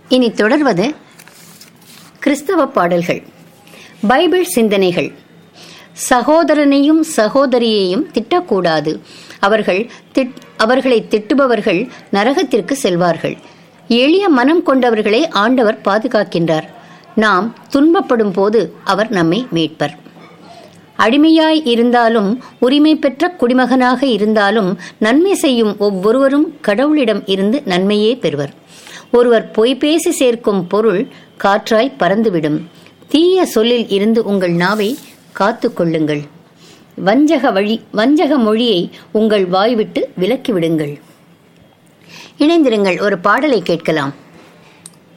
இனி தொடர்வது கிறிஸ்தவ பாடல்கள் பைபிள் சிந்தனைகள் சகோதரனையும் சகோதரியையும் திட்டக்கூடாது அவர்கள் திட் அவர்களை திட்டுபவர்கள் நரகத்திற்கு செல்வார்கள் எளிய மனம் கொண்டவர்களை ஆண்டவர் பாதுகாக்கின்றார் நாம் துன்பப்படும் போது அவர் நம்மை மீட்பர் அடிமையாய் இருந்தாலும் உரிமை பெற்ற குடிமகனாக இருந்தாலும் நன்மை செய்யும் ஒவ்வொருவரும் கடவுளிடம் இருந்து நன்மையே பெறுவர் ஒருவர் பொய் பேசி சேர்க்கும் பொருள் காற்றாய் பறந்துவிடும் தீய சொல்லில் இருந்து உங்கள் நாவை காத்து கொள்ளுங்கள் வஞ்சக வழி வஞ்சக மொழியை உங்கள் வாய்விட்டு விலக்கி விடுங்கள் இணைந்திருங்கள் ஒரு பாடலை கேட்கலாம்